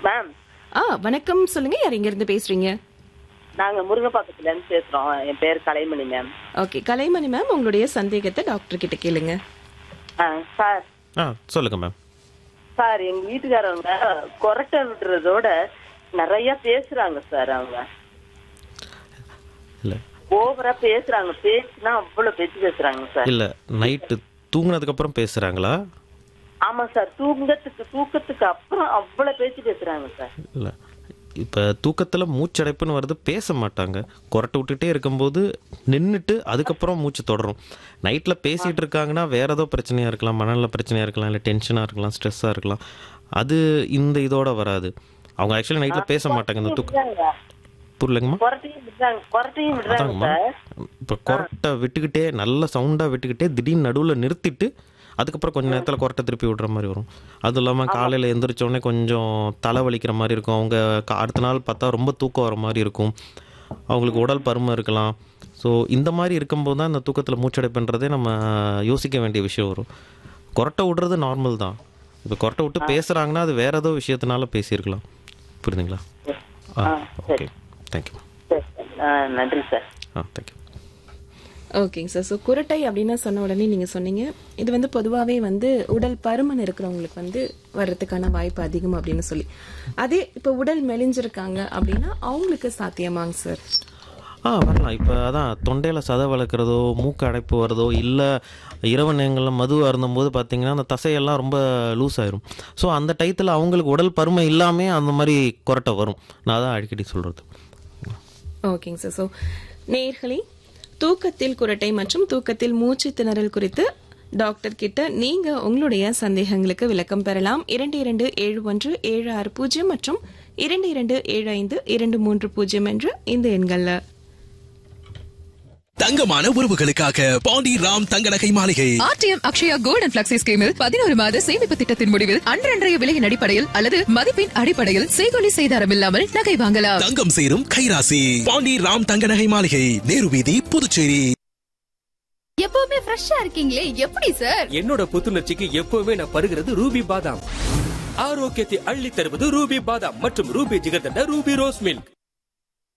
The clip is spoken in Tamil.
மேம் ஆ வணக்கம் சொல்லுங்க யார் இங்க இருந்து பேசுறீங்க நாங்க முருங்கப்பாக்கத்துல இருந்து பேசுறோம் என் பேர் Kalaimani ma'am okay Kalaimani ma'am உங்களுடைய சந்தேகத்தை டாக்டர் கிட்ட கேளுங்க ஆ, சார் ஆ சொல்லுங்க மேம் சார் எங்க வீட்டுக்காரவங்க கொரட்டை விடுறதோட நிறைய பேசுறாங்க சார் அவங்க இல்லை ஓவரா பேசுறாங்க பேசுனா அவ்வளவு பேச்சு பேசுறாங்க சார் இல்லை நைட்டு தூங்குனதுக்கப்புறம் பேசுகிறாங்களா ஆமா சார் தூங்கத்துக்கு தூக்கத்துக்கு அப்புறம் அவ்வளவு பேச்சு பேசுறாங்க சார் இல்லை இப்போ தூக்கத்தில் மூச்சடைப்புன்னு வருது பேச மாட்டாங்க கொரட்டை விட்டுட்டே இருக்கும்போது நின்றுட்டு அதுக்கப்புறம் மூச்சு தொடரும் நைட்டில் பேசிகிட்டு இருக்காங்கன்னா வேற ஏதோ பிரச்சனையாக இருக்கலாம் மனநல பிரச்சனையாக இருக்கலாம் இல்லை டென்ஷனாக இருக்கலாம் ஸ்ட்ரெஸ்ஸாக இருக்கலாம் அது இந்த இதோட வராது அவங்க ஆக்சுவலி நைட்டில் பேச மாட்டாங்க இந்த தூக்கம் விடுறாங்க. புரியலங்கம்மா கொரட்டையும் விடுறாங்க கொரட்டையும் விடுறாங்க அதாங்கம்மா சார் இப்போ கொரட்டை விட்டுக்கிட்டே நல்ல சவுண்டாக விட்டுக்கிட்டே திடீர்னு நடுவில் நிறுத்திட்டு அதுக்கப்புறம் கொஞ்ச நேரத்தில் கொரட்டை திருப்பி விடுற மாதிரி வரும் அதுவும் இல்லாமல் காலையில் எந்திரிச்ச உடனே கொஞ்சம் தலை வலிக்கிற மாதிரி இருக்கும் அவங்க கா- அடுத்த நாள் பார்த்தா ரொம்ப தூக்கம் வர மாதிரி இருக்கும் அவங்களுக்கு உடல் பருமன் இருக்கலாம் ஸோ இந்த மாதிரி இருக்கும்போது தான் இந்த தூக்கத்தில் மூச்சடைப்புன்றதே நம்ம யோசிக்க வேண்டிய விஷயம் வரும் கொரட்டை விடுறது நார்மல் தான் இப்போ கொரட்டை விட்டு பேசுகிறாங்கன்னா அது வேற ஏதோ விஷயத்தினால பேசியிருக்கலாம் புரியுதுங்களா ஆ ஓகே தேங்க்யூ சரி, சரி. ஆ, நன்றி சார் ஆ தேங்க்யூ ஓகேங்க சார் ஸோ குரட்டை அப்படின்னு சொன்ன உடனே நீங்க சொன்னீங்க இது வந்து பொதுவாகவே வந்து உடல் பருமன் இருக்கிறவங்களுக்கு வந்து வர்றதுக்கான வாய்ப்பு அதிகம் அப்படின்னு சொல்லி அதே இப்போ உடல் மெலிஞ்சிருக்காங்க அப்படின்னா அவங்களுக்கு சாத்தியமாங்க சார் ஆ வரலாம் இப்போ அதான் தொண்டையில் சதை வளர்க்குறதோ மூக்கு அடைப்பு வருதோ இல்லை இரவு நேரங்களில் மது அருந்தும்போது பார்த்தீங்கன்னா அந்த தசையெல்லாம் ரொம்ப லூஸ் ஆயிரும் ஸோ அந்த டயத்தில் அவங்களுக்கு உடல் பருமை இல்லாமல் அந்த மாதிரி கொரட்டை வரும் நான் தான் அடிக்கடி சொல்கிறது ஓகேங்க சார் ஸோ நேர்களே தூக்கத்தில் குரட்டை மற்றும் தூக்கத்தில் மூச்சு திணறல் குறித்து டாக்டர் கிட்ட நீங்க உங்களுடைய சந்தேகங்களுக்கு விளக்கம் பெறலாம் இரண்டு இரண்டு ஏழு ஒன்று ஏழு ஆறு பூஜ்ஜியம் மற்றும் இரண்டு இரண்டு ஏழு ஐந்து இரண்டு மூன்று பூஜ்ஜியம் என்ற இந்த எண்கள்ல தங்கமான உறவுகளுக்காக பாண்டி ராம் தங்க நகை மாளிகை RTM Akshaya gold and flexi ஸ்கீமில் பதினோரு மாத சேமிப்பு திட்டத்தின் முடிவில் அன்றன்றைய விலையின் அடிப்படையில் அல்லது மதிப்பின் அடிப்படையில் செய்கொலி செய்தாரம் இல்லாமல் நகை வாங்கலாம் தங்கம் சேரும் கைராசி பாண்டி ராம் தங்க நகை மாளிகை நேரு வீதி புதுச்சேரி எப்பவுமே ஃப்ரெஷ்ஷா இருக்கீங்களே எப்படி சார் என்னோட புத்துணர்ச்சிக்கு எப்பவுமே நான் பருகிறது ரூபி பாதாம் ஆரோக்கியத்தை அள்ளி தருவது ரூபி பாதாம் மற்றும் Ruby jigarthanda Ruby rose milk